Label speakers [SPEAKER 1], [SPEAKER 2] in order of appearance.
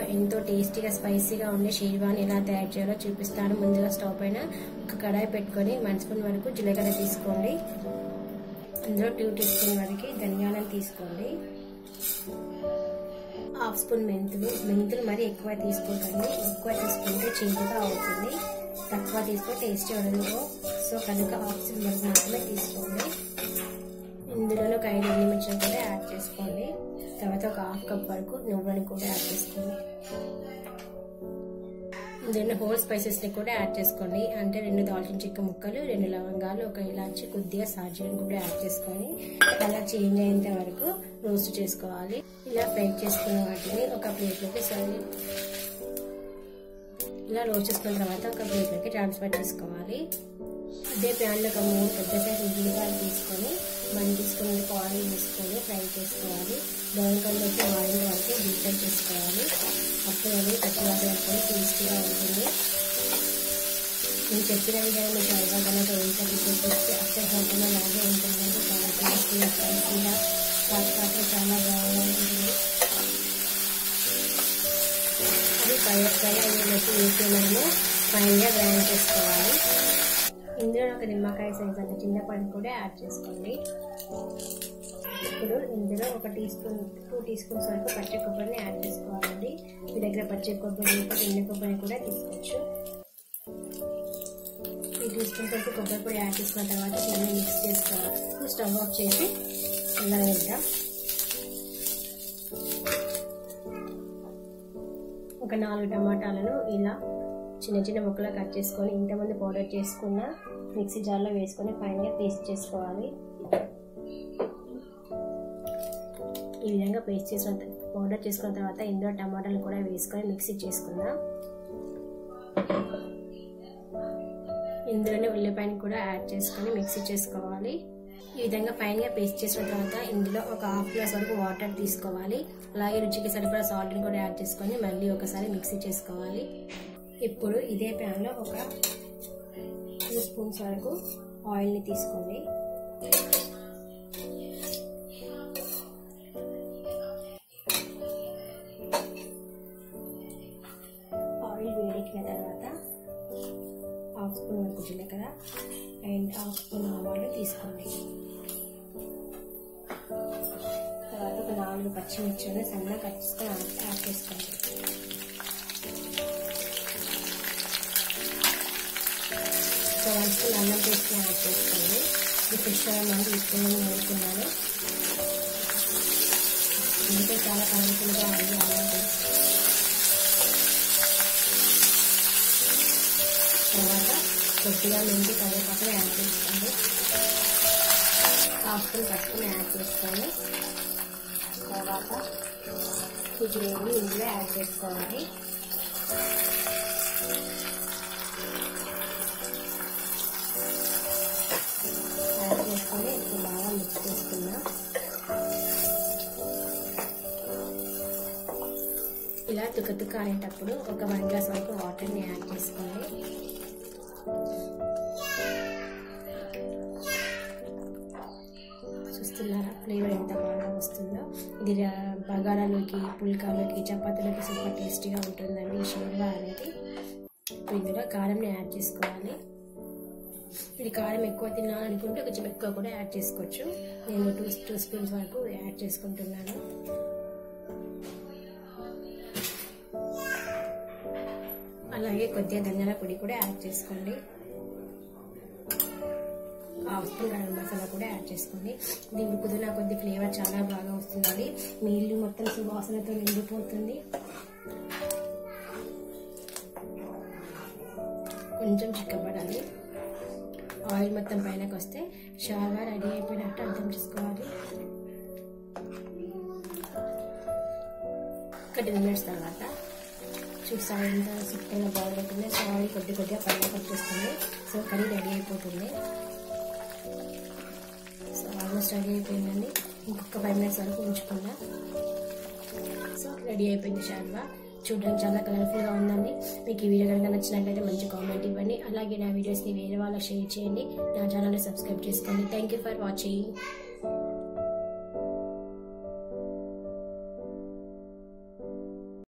[SPEAKER 1] ఎంతో టేస్టీగా స్పైసీగా ఉండే షేర్వాని ఎలా తయారు చేయాలో చూపిస్తాను ముందుగా స్టవ్ పైన ఒక కడాయి పెట్టుకొని వన్ స్పూన్ వరకు జీలకర్ర తీసుకోండి అందులో టూ టీ స్పూన్ వరకు ధనియాలను తీసుకోండి హాఫ్ స్పూన్ మెంతులు మెంతులు మరి ఎక్కువ తీసుకోకండి ఎక్కువ తీసుకుంటే చేదుగా అవుతుంది తక్కువ తీసుకుంటే టేస్టీ ఉండదు సో కనుక హాఫ్ స్పూన్ వరకు మాత్రమే తీసుకోండి ఇందులో ఒక ఐదు ఎండుమిర్చిని కూడా యాడ్ చేసుకోండి తర్వాత ఒక హాఫ్ కప్ వరకు నువ్వులను కూడా యాడ్ చేసుకోండి ఇందులో హోల్ స్పైసెస్ని కూడా యాడ్ చేసుకోండి అంటే రెండు దాల్చిన చెక్క ముక్కలు రెండు లవంగాలు ఒక ఇలాచి కొద్దిగా సాజీలను కూడా యాడ్ చేసుకొని అలా చేంజ్ అయ్యేంత వరకు రోస్ట్ చేసుకోవాలి ఇలా ఫ్రై చేసుకున్న వాటిని ఒక ప్లేట్లోకి సర్వ్ ఇలా రోస్ట్ చేసుకున్న తర్వాత ఒక ప్లేట్లోకి ట్రాన్స్ఫర్ చేసుకోవాలి అదే ప్యాన్లో ఒక మూడు పెద్ద సైజు ఉల్లిపాయలు తీసుకొని వన్ టీ స్పూన్ ఆయిల్ వేసుకొని ఫ్రై చేసుకోవాలి బ్రౌన్ కలర్ వచ్చి ఆయిల్ వరకు డీప్ ఫ్రై చేసుకోవాలి అప్పుడు అది పచ్చివాసన వరకు టేస్టీగా ఉంటుంది నేను చెప్పిన విధంగా మీకు అల్వా కనుక ఇంట్లో చూపిస్తే అక్కడ హోటల్లో లాగే ఉంటుంది చాలా టేస్టీగా స్పైసీగా హాట్ హాట్లో చాలా బాగుంటుంది అది ఫ్రై ఫ్రై అయ్యేలోపు వేసి మనము ఫైన్గా గ్రైండ్ చేసుకోవాలి ఇందులో ఒక నిమ్మకాయ సైజ్ అంత చింతపండు కూడా యాడ్ చేసుకోండి ఇప్పుడు ఇందులో ఒక teaspoon two teaspoons వరకు పచ్చి కొబ్బరిని యాడ్ చేసుకోవాలండి మీ దగ్గర పచ్చి కొబ్బరి ఇంకా ఎండు కొబ్బరి కూడా తీసుకోవచ్చు ఈ టీ స్పూన్స్ వరకు కొబ్బరి పొడి యాడ్ చేసుకున్న తర్వాత దీన్ని మిక్స్ చేసుకోవాలి స్టవ్ ఆఫ్ చేసి చల్లనిద్దాం ఒక నాలుగు టమాటాలను ఇలా చిన్న చిన్న ముక్కలు కట్ చేసుకొని ఇంతమంది పౌడర్ చేసుకున్న మిక్సీ జార్లో వేసుకొని ఫైన్గా పేస్ట్ చేసుకోవాలి ఈ విధంగా పేస్ట్ చేసిన పౌడర్ చేసుకున్న తర్వాత ఇందులో టమాటాలు కూడా వేసుకొని మిక్సీ చేసుకుందాం ఇందులోనే ఉల్లిపాయని కూడా యాడ్ చేసుకొని మిక్సీ చేసుకోవాలి ఈ విధంగా ఫైన్గా పేస్ట్ చేసిన తర్వాత ఇందులో ఒక హాఫ్ గ్లాస్ వరకు వాటర్ తీసుకోవాలి అలాగే రుచికి సరిపడా సాల్ట్ని కూడా యాడ్ చేసుకొని మళ్ళీ ఒకసారి మిక్సీ చేసుకోవాలి ఇప్పుడు ఇదే ప్యాన్లో ఒక టూ స్పూన్స్ వరకు ఆయిల్ని తీసుకోండి ఆయిల్ వేడెక్కిన తర్వాత హాఫ్ స్పూన్ వరకు జీలకర్ర అండ్ హాఫ్ స్పూన్ ఆవాలు తీసుకోండి తర్వాత ఒక నాలుగు పచ్చిమిర్చిని సన్నగా కట్ చేసుకొని యాడ్ చేసుకోండి ఒక వన్ స్పూన్ అల్లం పేస్ట్ యాడ్ చేసుకోండి ఇది ఫ్రెష్ అల్లం తీసుకుని వేసుకున్నాను ఇందుకే చాలా కలర్ఫుల్గా ఉంది అల్లం పేస్ట్ తర్వాత కొద్దిగా మెంతి కరివేపాకులు యాడ్ చేసుకోండి హాఫ్ స్పూన్ పట్టుకుని యాడ్ చేసుకొని తర్వాత ఈ గ్రేవీ ఇందులో యాడ్ చేసుకోవాలి యాడ్ చేసుకొని ఇప్పుడు బాగా మిక్స్ చేసుకుందాం ఇలా తుక్క తుక్క అనేటప్పుడు ఒక వన్ గ్లాస్ వరకు వాటర్ని యాడ్ చేసుకోండి చూస్తున్నారా ఫ్లేవర్ ఎంత బాగా వస్తుందో ఇది బగారాలోకి పుల్కాలోకి చపాతీలోకి సూపర్ టేస్టీగా ఉంటుందండి ఈ షేర్వా అనేది ఇందులో కారంని యాడ్ చేసుకోవాలి ఇది కారం ఎక్కువ తినాలనుకుంటే కొంచెం ఎక్కువ కూడా యాడ్ చేసుకోవచ్చు నేను టూ టూ స్పూన్స్ వరకు యాడ్ చేసుకుంటున్నాను అలాగే కొద్దిగా ధనియాల పొడి కూడా యాడ్ చేసుకోండి హాఫ్ స్పూన్ గరం మసాలా కూడా యాడ్ చేసుకోండి ఇది ఉడుకుతున్న కొద్ది ఫ్లేవర్ చాలా బాగా వస్తుంది మీ ఇల్లు మొత్తం సువాసనతో నిండిపోతుంది కొంచెం చిక్కబడాలి ఆయిల్ మొత్తం పైనకి వస్తే షాగా రెడీ అయిపోయినట్టు అర్థం చేసుకోవాలి ఒక టెన్ మినిట్స్ తర్వాత చూసారు ఎంత సూపర్గా బాగుంటుంది సో ఆయిల్ కొద్ది కొద్దిగా పైన వచ్చేస్తుంది సో కర్రీ రెడీ అయిపోతుంది సో ఆల్మోస్ట్ రెడీ అయిపోయిందండి ఇంకొక ఫైవ్ మినిట్స్ వరకు ఉంచుకుందాం సో రెడీ అయిపోయింది షార్వా చూడడానికి చాలా కలర్ఫుల్గా ఉందండి మీకు ఈ వీడియో కనుక నచ్చినట్లయితే మంచి కామెంట్ ఇవ్వండి అలాగే నా వీడియోస్ని వేరే వాళ్ళకి షేర్ చేయండి నా ఛానల్ని సబ్స్క్రైబ్ చేసుకోండి థ్యాంక్ యూ ఫర్ వాచింగ్